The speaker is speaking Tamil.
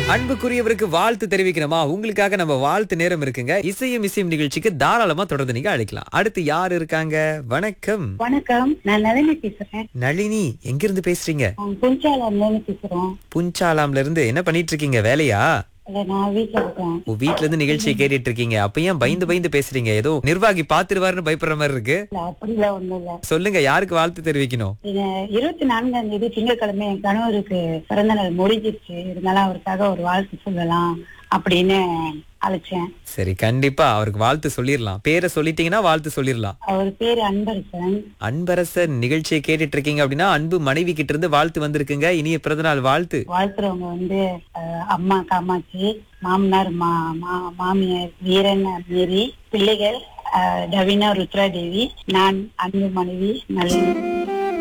அன்புக்குரியவருக்கு வாழ்த்து தெரிவிக்கணுமா உங்களுக்காக நம்ம வாழ்த்து நேரம் இருக்குங்க இசையும் இசையும் நிகழ்ச்சிக்கு தாராளமா தொடர்ந்து நீங்க அழைக்கலாம் அடுத்து யார் இருக்காங்க வணக்கம் வணக்கம் நான் நளினி பேசுறேன் நளினி எங்கிருந்து பேசுறீங்க புஞ்சாலம்ல இருந்து பேசுறோம் புஞ்சாலாம்ல இருந்து என்ன பண்ணிட்டு இருக்கீங்க வேலையா இல்ல நான் வீட்டுல இருக்கேன் உங்க வீட்ல இருந்து நிகழ்ச்சியை கேட்டுட்டு இருக்கீங்க அப்ப ஏன் பயந்து பயந்து பேசுறீங்க ஏதோ நிர்வாகி பாத்துருவாருன்னு பயப்படுற மாதிரி இருக்கு இல்ல அப்படிலாம் ஒண்ணும் இல்ல சொல்லுங்க யாருக்கு வாழ்த்து தெரிவிக்கணும் இது இருபத்தி நான்காம் தேதி திங்கட்கிழமை என் கணவருக்கு பிறந்த நாள் முடிஞ்சிருச்சு இருந்தாலும் அவருக்காக ஒரு வாழ்த்து சொல்லலாம் அப்படின்னு அழைச்சேன் சரி கண்டிப்பா அவருக்கு வாழ்த்து சொல்லிடலாம் பேரை சொல்லிட்டீங்கன்னா வாழ்த்து சொல்லிடலாம் அவர் பேரு அன்பரசன் அன்பரசர் நிகழ்ச்சியை கேட்டுட்டு இருக்கீங்க அப்படின்னா அன்பு மனைவி கிட்ட இருந்து வாழ்த்து வந்திருக்குங்க இனிய பிறந்தநாள் வாழ்த்து வாழ்த்துறவங்க வந்து அஹ், அம்மா காமாட்சி மாமனார் மா மா- மாமியார் வீரன் மேரி பிள்ளைகள் அஹ், டவினா ருத்ரா தேவி நான் அன்பு மனைவி நளினி